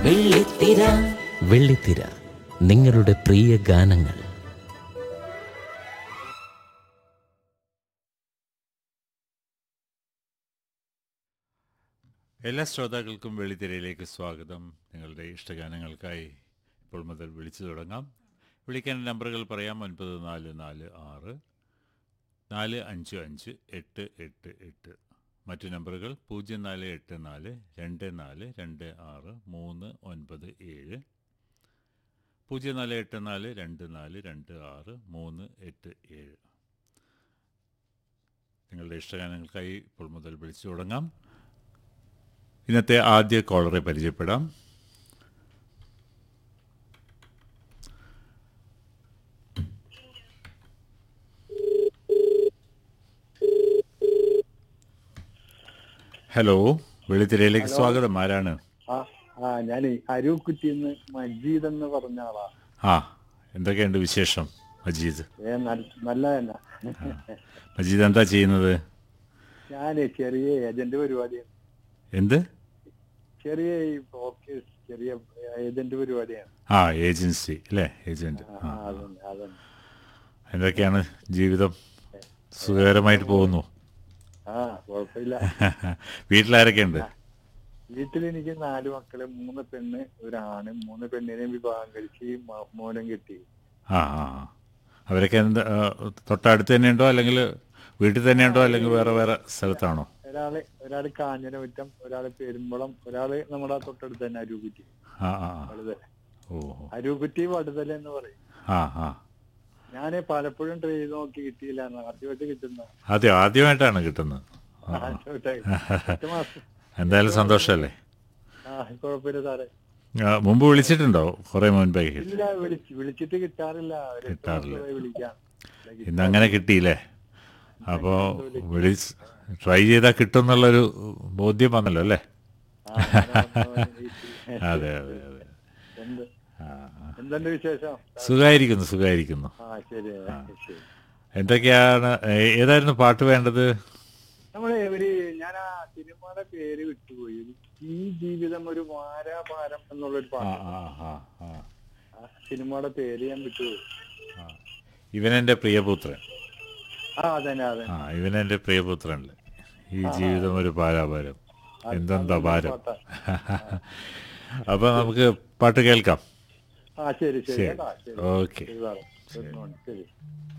വെള്ളിത്തിര വെള്ളിത്തിര നിങ്ങളുടെ പ്രിയ ഗാനങ്ങൾ എല്ലാ ശ്രോതാക്കൾക്കും വെള്ളിത്തിരയിലേക്ക് സ്വാഗതം നിങ്ങളുടെ ഇഷ്ടഗാനങ്ങൾക്കായി ഇപ്പോൾ മുതൽ വിളിച്ചു തുടങ്ങാം വിളിക്കാൻ നമ്പറുകൾ പറയാം ഒൻപത് നാല് നാല് ആറ് നാല് അഞ്ച് അഞ്ച് എട്ട് എട്ട് എട്ട് മറ്റു നമ്പറുകൾ പൂജ്യം നാല് എട്ട് നാല് രണ്ട് നാല് രണ്ട് ആറ് മൂന്ന് ഒൻപത് ഏഴ് പൂജ്യം നാല് എട്ട് നാല് രണ്ട് നാല് രണ്ട് ആറ് മൂന്ന് എട്ട് ഏഴ് നിങ്ങളുടെ ഇഷ്ടഗാനങ്ങൾക്കായി ഇപ്പോൾ മുതൽ വിളിച്ചു തുടങ്ങാം ഇന്നത്തെ ആദ്യ കോളറെ പരിചയപ്പെടാം ഹലോ വെളിത്തിരയിലേക്ക് സ്വാഗതം ആരാണ് ആ ആ ഞാൻ അരൂക്കുറ്റിന്ന് മജീദ് എന്ന് പറഞ്ഞ ആളാ ആ എന്തൊക്കെയുണ്ട് വിശേഷം മജീദ് ഏ നല്ല നല്ല തന്നെ മജീദ് എന്താ ചെയ്യുന്നത് ഞാൻ ചെറിയ ഏജന്റ് പരിപാടിയാണ് എന്ത് ചെറിയ ഈ ബ്രോക്കേഴ്സ് ചെറിയ ഏജന്റ് പരിപാടിയാണ് ആ ഏജൻസി അല്ലേ ഏജന്റ് ആ, ആ അതന്നെ അതന്നെ എന്തൊക്കെയാണ് ജീവിതം സുഖകരമായിട്ട് പോകുന്നു ആ കുഴപ്പമില്ല വീട്ടിലാരൊക്കെയുണ്ട് വീട്ടിൽ എനിക്ക് നാല് മക്കള് മൂന്ന് പെണ്ണ് ഒരാണ് മൂന്ന് പെണ്ണിനെയും വിവാഹം കഴിച്ച് മ- മോനും കിട്ടി ആ ആ ആ. അവരൊക്കെ എന്താ ആ, തൊട്ടടുത്ത് തന്നെയുണ്ടോ അല്ലെങ്കിൽ വീട്ടിൽ തന്നെയുണ്ടോ അല്ലെങ്കിൽ വേറെ വേറെ സ്ഥലത്താണോ ഒരാള് ഒരാള് കാഞ്ഞിരമുറ്റം ഒരാള് പെരുമ്പളം ഒരാള് നമ്മുടെ തൊട്ടടുത്ത് തന്നെ അരൂക്കുറ്റി ആ ആ ആ. വടുതല ഓ ഓ. അരൂക്കുറ്റി വടുതല എന്ന് പറയും ആ ആ ഞാൻ പലപ്പോഴും ട്രൈ ചെയ്ത് നോക്കി കിട്ടിയില്ല ആദ്യമായിട്ട് കിട്ടുന്ന അതെ ആദ്യമായിട്ടാണ് കിട്ടുന്നത് ആ, ആ. ആദ്യമായിട്ടായി. എട്ട് മാസം എന്തായാലും സന്തോഷമല്ലേ ആ കുഴപ്പമില്ല സാറേ ആ, മുമ്പ് വിളിച്ചിട്ടുണ്ടോ കുറേ മുൻപേ ഇല്ല വിളിച്ച് വിളിച്ചിട്ട് കിട്ടാറില്ല ഒരു എട്ട് കിട്ടാറില്ല. മാസമായി വിളിക്കാം ഇന്ന് അങ്ങനെ കിട്ടിയില്ലേ അപ്പോൾ വിളി ട്രൈ ചെയ്താൽ കിട്ടും എന്നുള്ളൊരു ബോധ്യം വന്നല്ലോ അല്ലേ ആ, അങ്ങനെ വന്ന് ഈ- അതെ അതെ അതെ എന്ത് ആ, ആ. എന്തുണ്ട് വിശേഷം സുഖമായിരിക്കുന്നു സുഖമായിരിക്കുന്നു ആ ശരി ശരി എന്തൊക്കെയാണ് ഏ- ഏതായിരുന്നു പാട്ട് വേണ്ടത് നമ്മളെ ഒരു ഞാൻ ആ സിനിമയുടെ പേര് വിട്ടുപോയി ഈ ജീവിതം ഒരു വാരാഭാരം എന്നുള്ളൊരു ആ പാട്ട് ആ ആ ആ ആ സിനിമയുടെ പേര് ഞാൻ വിട്ടുപോയി ആ. ഇവനെൻ്റെ പ്രിയപുത്രൻ ആ അതന്നെ അതന്നെ ആ ഇവനെൻ്റെ പ്രിയപുത്രനല്ലേ ഈ ജീവിതം ഒരു പാരാപാരം എന്തെന്താ ഭാരം പാട്ടാ. അപ്പൊ നമുക്ക് പാട്ട് കേൾക്കാം ആ ശരി ശരി ശരി കേട്ടാ ശരി ഓക്കെ ശരി സാറേ ഗുഡ് മോർണിംഗ് ശരി